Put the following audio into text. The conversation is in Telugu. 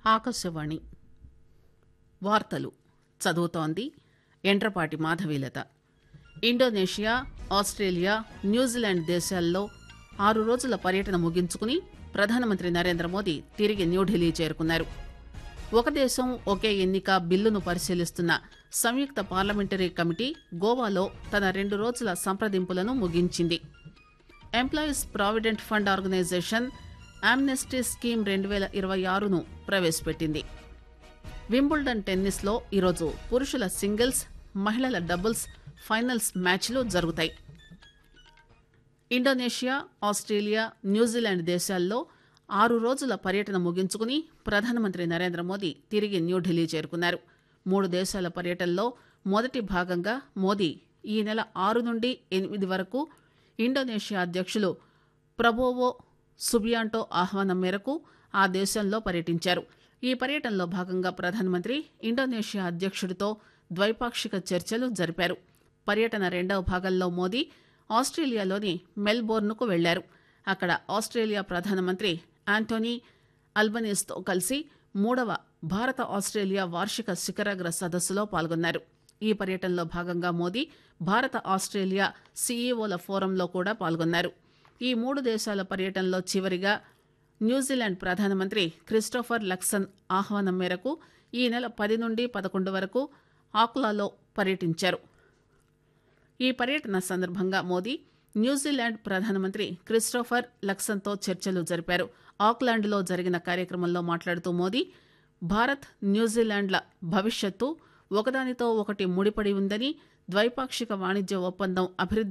ఆకాశవాణి వార్తలు చదువుతోంది Endrapati Madhavilatha Indonesia Australia New Zealand దేశాల్లో ఆరు రోజుల పర్యటన ముగించుకుని ప్రధానమంత్రి నరేంద్ర మోదీ తిరిగి న్యూఢిల్లీ చేరుకున్నారు ఒక దేశం ఒకే ఎన్నిక బిల్లును పరిశీలిస్తున్న సంయుక్త పార్లమెంటరీ కమిటీ గోవాలో తన రెండు రోజుల సంప్రదింపులను ముగించింది employees provident fund organisation amnesty scheme రెండు వేల ఇరవై ఆరును ప్రవేశపెట్టింది వింబుల్డన్ టెన్నిస్లో ఈరోజు పురుషుల సింగిల్స్ మహిళల డబుల్స్ ఫైనల్స్ మ్యాచ్లు జరుగుతాయి ఇండోనేషియా ఆస్ట్రేలియా న్యూజిలాండ్ దేశాల్లో ఆరు రోజుల పర్యటన ముగించుకుని ప్రధానమంత్రి నరేంద్ర మోదీ తిరిగి న్యూఢిల్లీ చేరుకున్నారు మూడు దేశాల పర్యటనలో మొదటి భాగంగా మోదీ ఈ నెల ఆరు నుండి ఎనిమిది వరకు ఇండోనేషియా అధ్యక్షులు ప్రబోవో సుబియాంటో ఆహ్వానం మేరకు ఆ దేశంలో పర్యటించారు ఈ పర్యటనలో భాగంగా ప్రధానమంత్రి ఇండోనేషియా అధ్యక్షుడితో ద్వైపాక్షిక చర్చలు జరిపారు పర్యటన రెండవ భాగంలో మోదీ ఆస్ట్రేలియాలోని మెల్బోర్న్కు వెళ్లారు అక్కడ ఆస్ట్రేలియా ప్రధానమంత్రి ఆంటోనీ అల్బనీస్తో కలిసి మూడవ భారత ఆస్ట్రేలియా వార్షిక శిఖరాగ్ర సదస్సులో పాల్గొన్నారు ఈ పర్యటనలో భాగంగా మోదీ భారత ఆస్ట్రేలియా సీఈఓల ఫోరంలో కూడా పాల్గొన్నారు ఈ మూడు దేశాల పర్యటనలో చివరిగా న్యూజిలాండ్ ప్రధానమంత్రి క్రిస్టోఫర్ లక్సన్ ఆహ్వానం మేరకు ఈ నెల పది నుండి పదకొండు వరకు ఆక్లాలో పర్యటించారు ఈ పర్యటన సందర్భంగా మోదీ న్యూజిలాండ్ ప్రధానమంత్రి క్రిస్టోఫర్ లక్సన్తో చర్చలు జరిపారు ఆక్లాండ్లో జరిగిన కార్యక్రమంలో మాట్లాడుతూ మోదీ భారత్ న్యూజిలాండ్ల భవిష్యత్తు ఒకదానితో ఒకటి ముడిపడి ఉందని ద్వైపాక్షిక వాణిజ్య ఒప్పందం అభివృద్ది